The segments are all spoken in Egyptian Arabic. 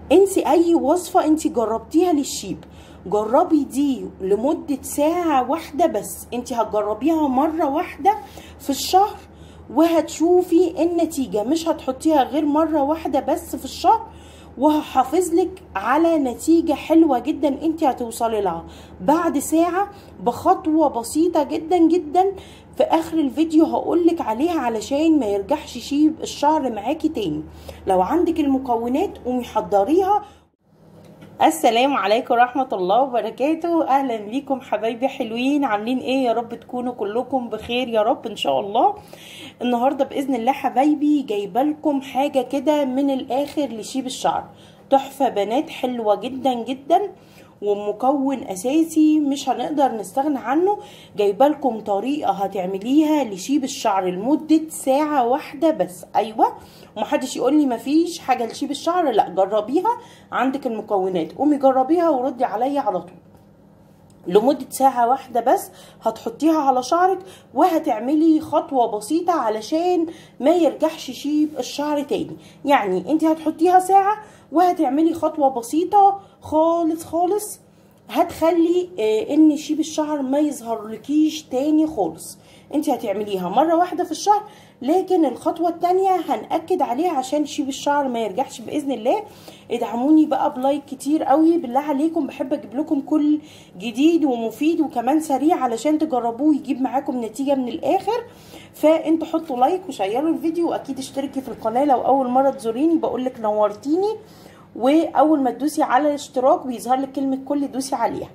انسي اي وصفه انت جربتيها للشيب جربي دي لمده ساعه واحده بس انت هتجربيها مره واحده في الشهر وهتشوفي النتيجه مش هتحطيها غير مره واحده بس في الشهر وهحافظ لك على نتيجه حلوه جدا انت هتوصلي لها بعد ساعه بخطوه بسيطه جدا جدا في اخر الفيديو هقولك عليها علشان ما يرجعش شيب الشعر معاكي تاني لو عندك المكونات قومي حضريها السلام عليكم ورحمة الله وبركاته أهلا بيكم حبايبي حلوين عاملين ايه يا رب تكونوا كلكم بخير يا رب ان شاء الله النهاردة بإذن الله حبايبي جايبه لكم حاجة كده من الآخر لشيب الشعر تحفة بنات حلوة جدا جدا ومكون اساسي مش هنقدر نستغنى عنه جايبه لكم طريقه هتعمليها لشيب الشعر لمده ساعه واحده بس ايوه ومحدش يقول لي مفيش حاجه لشيب الشعر لا جربيها عندك المكونات قومي جربيها وردي عليا على طول لمدة ساعة واحدة بس هتحطيها على شعرك وهتعملي خطوة بسيطة علشان ما يرجعش شيب الشعر تاني يعني انت هتحطيها ساعة وهتعملي خطوة بسيطة خالص خالص هتخلي اه ان شيب الشعر ما يظهرلكيش تاني خالص انت هتعمليها مرة واحدة في الشهر لكن الخطوة التانية هنأكد عليها عشان شيب الشعر ما يرجعش بإذن الله ادعموني بقى بلايك كتير قوي بالله عليكم بحب اجيب لكم كل جديد ومفيد وكمان سريع علشان تجربوه يجيب معاكم نتيجة من الآخر فانتوا حطوا لايك وشيروا الفيديو واكيد اشتركي في القناة لو اول مرة تزوريني بقولك نورتيني واول ما تدوسي على الاشتراك بيظهر لك كلمة كل دوسي عليها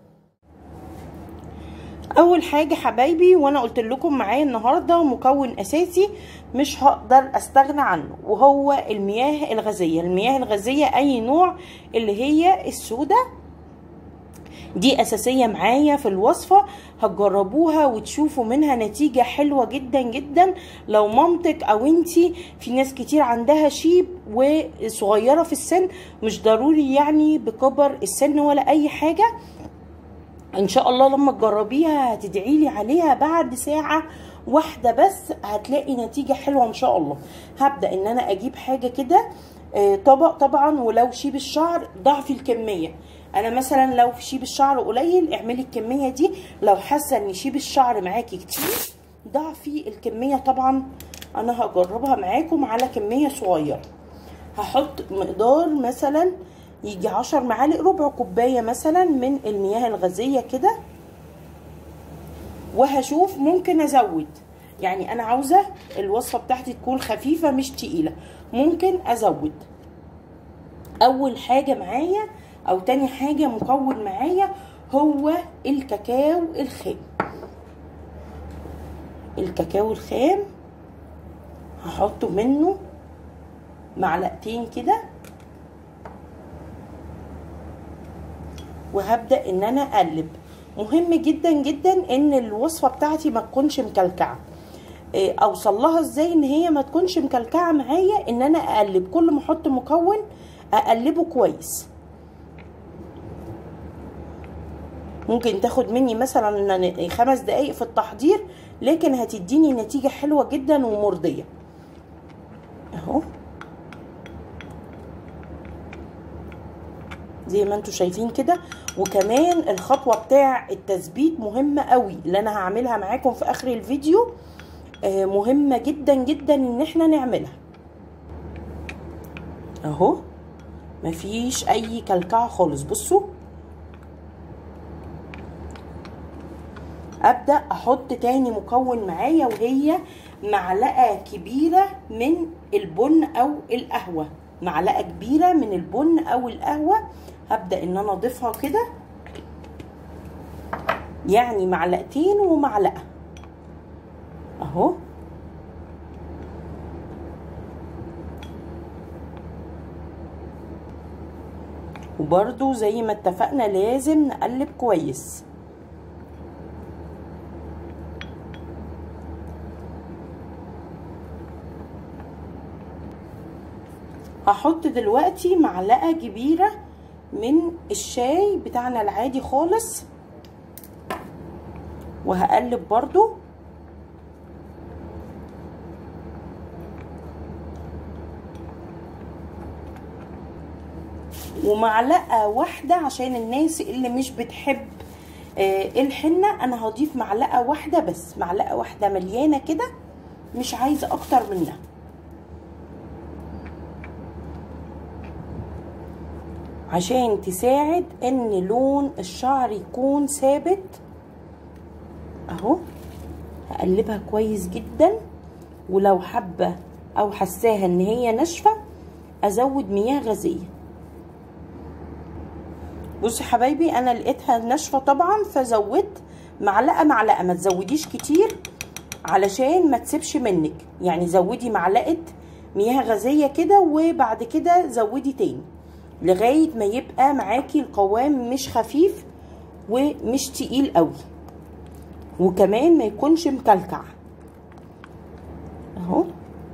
اول حاجه حبايبي وانا قلت لكم معايا النهارده مكون اساسي مش هقدر استغنى عنه وهو المياه الغازيه المياه الغازيه اي نوع اللي هي السودا دي اساسيه معايا في الوصفه هتجربوها وتشوفوا منها نتيجه حلوه جدا جدا لو مامتك او انتي في ناس كتير عندها شيب وصغيره في السن مش ضروري يعني بكبر السن ولا اي حاجه ان شاء الله لما تجربيها هتدعي لي عليها بعد ساعه واحده بس هتلاقي نتيجه حلوه ان شاء الله هبدا ان انا اجيب حاجه كده طبق طبعا ولو شيب الشعر ضعفي الكميه انا مثلا لو في شيب الشعر قليل اعملي الكميه دي لو حاسه ان شيب الشعر معاكي كتير ضعفي الكميه طبعا انا هجربها معاكم على كميه صغيره هحط مقدار مثلا يجي عشر معالق ربع كوبايه مثلا من المياه الغازيه كده وهشوف ممكن ازود يعني انا عاوزه الوصفه بتاعتي تكون خفيفه مش تقيله ممكن ازود اول حاجه معايا او تاني حاجه مكون معايا هو الكاكاو الخام الكاكاو الخام هحط منه معلقتين كده وهبدا ان انا اقلب مهم جدا جدا ان الوصفه بتاعتي ما تكونش مكلكعه اوصل لها ازاي ان هي ما تكونش مكلكعه معايا ان انا اقلب كل ما احط مكون اقلبه كويس ممكن تاخد مني مثلا خمس دقايق في التحضير لكن هتديني نتيجه حلوه جدا ومرضيه اهو زي ما انتم شايفين كده وكمان الخطوه بتاع التثبيت مهمه قوي اللي انا هعملها معاكم في اخر الفيديو آه مهمه جدا جدا ان احنا نعملها اهو مفيش اي كلكعه خالص بصوا ابدا احط تاني مكون معايا وهي معلقه كبيره من البن او القهوه معلقه كبيره من البن او القهوه هبدا ان انا اضيفها كده يعني معلقتين ومعلقه اهو وبرده زي ما اتفقنا لازم نقلب كويس هحط دلوقتي معلقه كبيره من الشاي بتاعنا العادي خالص وهقلب برضو ومعلقه واحده عشان الناس اللي مش بتحب آه الحنه انا هضيف معلقه واحده بس معلقه واحده مليانه كده مش عايزه اكتر منها عشان تساعد ان لون الشعر يكون ثابت اهو هقلبها كويس جدا ولو حابه او حساها ان هي ناشفه ازود مياه غازيه بصي حبايبي انا لقيتها ناشفه طبعا فزودت معلقه معلقه ما تزوديش كتير علشان ما تسيبش منك يعني زودي معلقه مياه غازيه كده وبعد كده زودي تاني لغايه ما يبقى معاكي القوام مش خفيف ومش تقيل قوي وكمان ما يكونش مكلكع اهو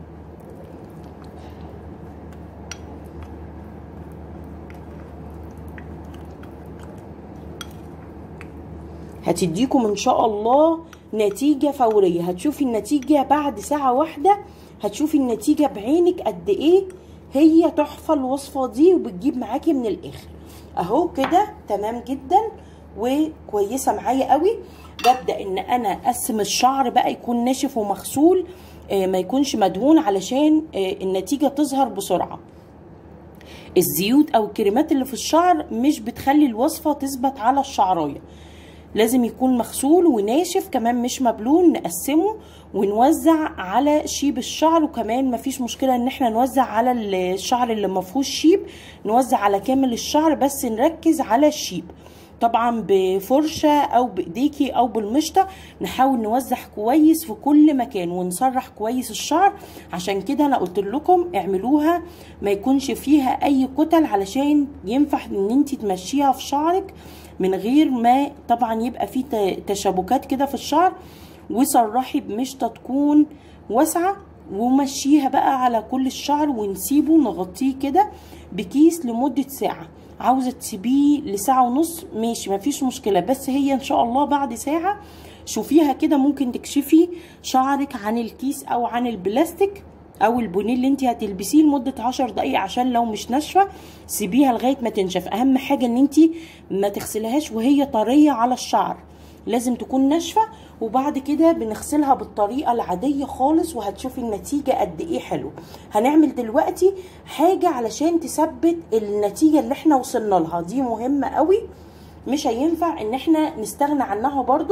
هتديكم ان شاء الله نتيجة فورية هتشوفي النتيجة بعد ساعة واحدة هتشوفي النتيجة بعينك قد ايه هي تحفة الوصفة دي وبتجيب معاكي من الاخر اهو كده تمام جدا وكويسة معايا قوي ببدأ ان انا اقسم الشعر بقى يكون ناشف ومغسول آه ما يكونش مدهون علشان آه النتيجة تظهر بسرعة الزيوت او الكريمات اللي في الشعر مش بتخلي الوصفة تثبت على الشعرايه لازم يكون مغسول وناشف كمان مش مبلول نقسمه ونوزع على شيب الشعر وكمان مفيش مشكله ان احنا نوزع على الشعر اللي مفهوش شيب نوزع على كامل الشعر بس نركز على الشيب طبعا بفرشه او بايديكي او بالمشطه نحاول نوزع كويس في كل مكان ونسرح كويس الشعر عشان كده انا قلت لكم اعملوها ما يكونش فيها اي كتل علشان ينفع ان انت تمشيها في شعرك من غير ما طبعا يبقى فيه تشابكات كده في الشعر وسرحي بمشطه تكون واسعه ومشيها بقى على كل الشعر ونسيبه نغطيه كده بكيس لمده ساعه عاوزه تسيبيه لساعه ونص ماشي مفيش مشكله بس هي ان شاء الله بعد ساعه شوفيها كده ممكن تكشفي شعرك عن الكيس او عن البلاستيك او البونيه اللي انت هتلبسيه لمده 10 دقايق عشان لو مش ناشفه سيبيها لغايه ما تنشف اهم حاجه ان انت ما تغسلهاش وهي طريه على الشعر لازم تكون ناشفه وبعد كده بنغسلها بالطريقه العاديه خالص وهتشوفي النتيجه قد ايه حلو هنعمل دلوقتي حاجه علشان تثبت النتيجه اللي احنا وصلنا لها دي مهمه قوي مش هينفع ان احنا نستغنى عنها برضو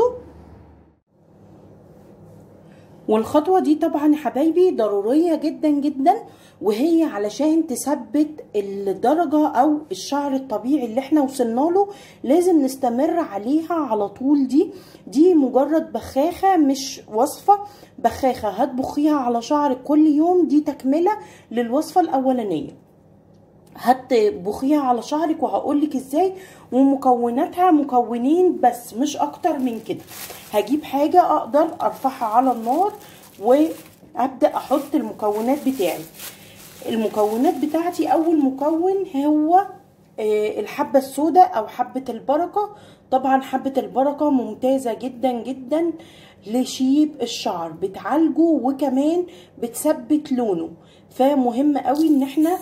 والخطوة دي طبعا يا حبايبي ضرورية جدا جدا وهي علشان تثبت الدرجة او الشعر الطبيعي اللي احنا وصلنا له لازم نستمر عليها على طول دي دي مجرد بخاخة مش وصفة بخاخة هتبخيها على شعرك كل يوم دي تكملة للوصفة الاولانية هتبخيها على شعرك وهقولك ازاي ومكوناتها مكونين بس مش اكتر من كده هجيب حاجة اقدر ارفعها على النار وابدأ احط المكونات بتاعي المكونات بتاعتي اول مكون هو الحبة السوداء او حبة البركة طبعا حبة البركة ممتازة جدا جدا لشيب الشعر بتعالجه وكمان بتثبت لونه فمهم قوي ان احنا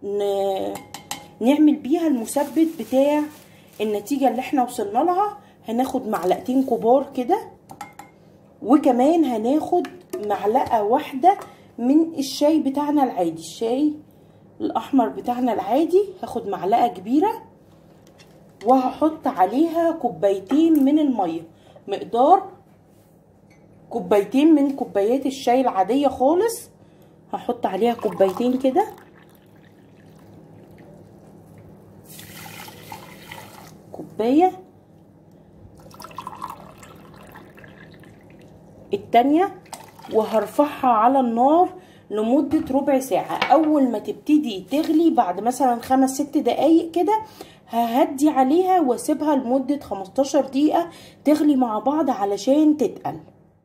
نعمل بيها المثبت بتاع النتيجة اللي احنا وصلنا لها هناخد معلقتين كبار كده وكمان هناخد معلقة واحدة من الشاي بتاعنا العادي الشاي الاحمر بتاعنا العادي هاخد معلقة كبيرة وهحط عليها كوبايتين من المية مقدار كوبايتين من كوبايات الشاي العادية خالص هحط عليها كوبايتين كده كوباية التانية وهرفعها على النار لمدة ربع ساعة أول ما تبتدي تغلي بعد مثلا خمس ست دقايق كده ههدي عليها واسيبها لمدة 15 دقيقة تغلي مع بعض علشان تتقل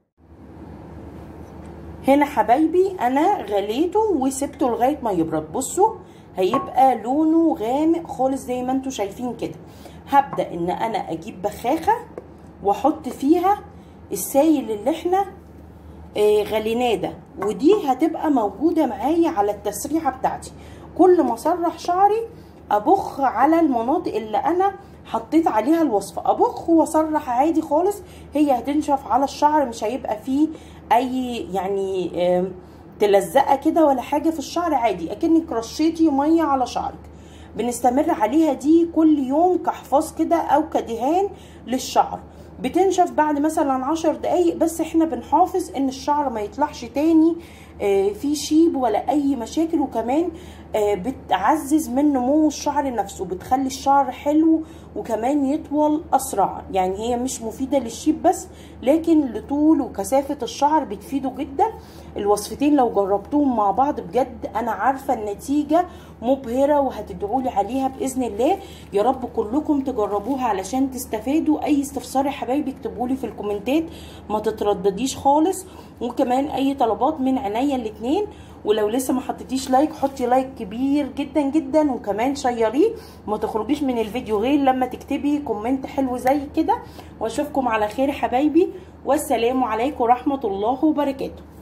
هنا حبايبي انا غليته وسبته لغايه ما يبرد بصوا هيبقى لونه غامق خالص زي ما انتم شايفين كده هبدا ان انا اجيب بخاخه واحط فيها السايل اللي احنا آه غليناه ده ودي هتبقى موجوده معايا على التسريحه بتاعتي كل ما اسرح شعري ابخ على المناطق اللي انا حطيت عليها الوصفه ابخ واصرح عادي خالص هي هتنشف على الشعر مش هيبقى فيه اي يعني تلزقه كده ولا حاجه في الشعر عادي اكنك رشيتي ميه على شعرك بنستمر عليها دي كل يوم كحفاظ كده او كدهان للشعر بتنشف بعد مثلا عشر دقايق بس احنا بنحافظ ان الشعر ما يطلعش تاني في شيب ولا اي مشاكل وكمان بتعزز من نمو الشعر نفسه بتخلي الشعر حلو وكمان يطول اسرع يعني هي مش مفيده للشيب بس لكن لطول وكثافه الشعر بتفيده جدا الوصفتين لو جربتوهم مع بعض بجد انا عارفه النتيجه مبهره وهتدعوا لي عليها باذن الله يا رب كلكم تجربوها علشان تستفادوا اي استفسار يا حبايبي اكتبوا لي في الكومنتات ما تتردديش خالص وكمان اي طلبات من عينيا الاتنين ولو لسه ما حطيتيش لايك حطي لايك كبير جدا جدا وكمان شيريه ما تخرجيش من الفيديو غير لما تكتبي كومنت حلو زي كده واشوفكم على خير حبايبي والسلام عليكم ورحمه الله وبركاته